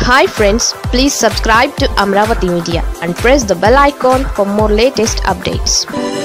hi friends please subscribe to Amaravati media and press the bell icon for more latest updates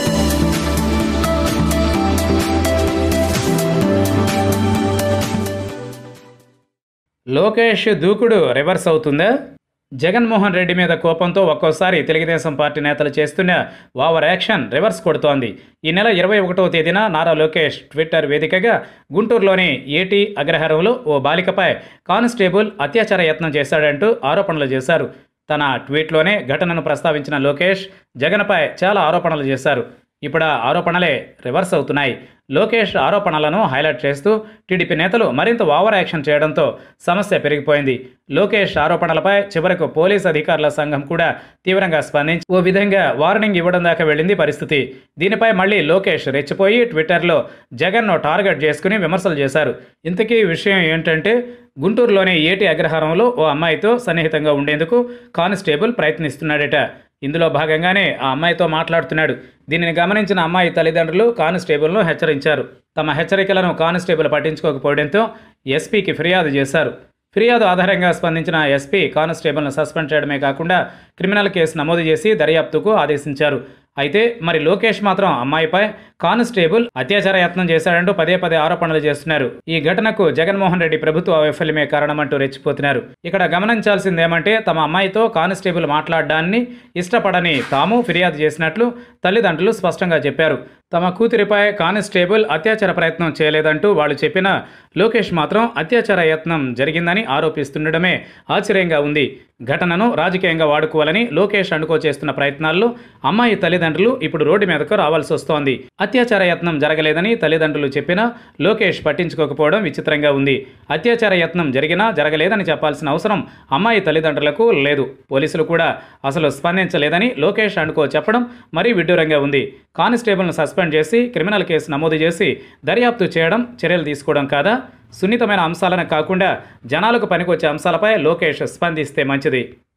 Lokesh దూకుడు reverse అవుతుందా జగన్మోహన్ రెడ్డి మీద కోపంతో ఒక్కోసారి Telugu Desam party నేతలు చేస్తున్న ఓవర్ యాక్షన్ రివర్స్ కొడుతోంది ఈ నెల ఇరవై ఒకటవ తేదీన నారా లోకేష్ ట్విట్టర్ వేదికగా గుంటూరులోని ఏటీ అగ్రహారంలో ఓ బాలికపై కానిస్టేబుల్ అత్యాచార యత్నం చేశాడంటూ ఆరోపణలు చేశారు తన ట్వీట్లోనే ఘటనను ప్రస్తావించిన లోకేష్ జగన్పై చాలా ఆరోపణలు చేశారు ఇప్పుడు ఆ ఆరోపణలే రివర్స్ అవుతున్నాయి లోకేష్ ఆరోపణలను హైలైట్ చేస్తూ టీడీపీ నేతలు మరింత ఓవర్ యాక్షన్ చేయడంతో సమస్య పెరిగిపోయింది లోకేష్ ఆరోపణలపై చివరకు పోలీస్ అధికారుల సంఘం కూడా తీవ్రంగా స్పందించి ఓ విధంగా వార్నింగ్ ఇవ్వడం దాకా వెళ్ళింది పరిస్థితి దీనిపై మళ్ళీ లోకేష్ రెచ్చిపోయి ట్విట్టర్లో జగన్ను టార్గెట్ చేసుకుని విమర్శలు చేశారు ఇంతకీ విషయం ఏంటంటే గుంటూరులోని ఏటి అగ్రహారంలో ఓ అమ్మాయితో సన్నిహితంగా ఉండేందుకు కానిస్టేబుల్ ప్రయత్నిస్తున్నాడట ఇందులో భాగంగానే ఆ అమ్మాయితో మాట్లాడుతున్నాడు దీనిని గమనించిన అమ్మాయి తల్లిదండ్రులు కానిస్టేబుల్ను హెచ్చరించారు తమ హెచ్చరికలను కానిస్టేబుల్ పట్టించుకోకపోవడంతో ఎస్పీకి ఫిర్యాదు చేశారు ఫిర్యాదు ఆధారంగా స్పందించిన ఎస్పీ కానిస్టేబుల్ను సస్పెండ్ చేయడమే కాకుండా క్రిమినల్ కేసు నమోదు చేసి దర్యాప్తుకు ఆదేశించారు అయితే మరి లోకేష్ మాత్రం అమ్మాయిపై కానిస్టేబుల్ అత్యాచార యత్నం చేశాడంటూ పదే పదే ఆరోపణలు చేస్తున్నారు ఈ ఘటనకు జగన్మోహన్ రెడ్డి ప్రభుత్వ వైఫల్యమే కారణమంటూ రెచ్చిపోతున్నారు ఇక్కడ గమనించాల్సిందేమంటే తమ అమ్మాయితో కానిస్టేబుల్ మాట్లాడడాన్ని ఇష్టపడని తాము ఫిర్యాదు చేసినట్లు తల్లిదండ్రులు స్పష్టంగా చెప్పారు తమ కూతురిపై కానిస్టేబుల్ అత్యాచార ప్రయత్నం చేయలేదంటూ వాళ్ళు చెప్పిన లోకేష్ మాత్రం అత్యాచార యత్నం జరిగిందని ఆరోపిస్తుండడమే ఆశ్చర్యంగా ఉంది ఘటనను రాజకీయంగా వాడుకోవాలని లోకేష్ అండుకో చేస్తున్న ప్రయత్నాల్లో అమ్మాయి తల్లిదండ్రులు ఇప్పుడు రోడ్డు మీదకు రావాల్సి వస్తోంది అత్యాచార యత్నం జరగలేదని తల్లిదండ్రులు చెప్పినా లోకేష్ పట్టించుకోకపోవడం విచిత్రంగా ఉంది అత్యాచార యత్నం జరిగినా జరగలేదని చెప్పాల్సిన అవసరం అమ్మాయి తల్లిదండ్రులకు లేదు పోలీసులు కూడా అసలు స్పందించలేదని లోకేష్ అండుకో చెప్పడం మరీ విడ్డూరంగా ఉంది కానిస్టేబుల్ను సస్పెండ్ చేసి క్రిమినల్ కేసు నమోదు చేసి దర్యాప్తు చేయడం చర్యలు తీసుకోవడం కాదా సున్నితమైన అంశాలను కాకుండా జనాలకు పనికొచ్చే అంశాలపై లోకేష్ స్పందిస్తే మంచిది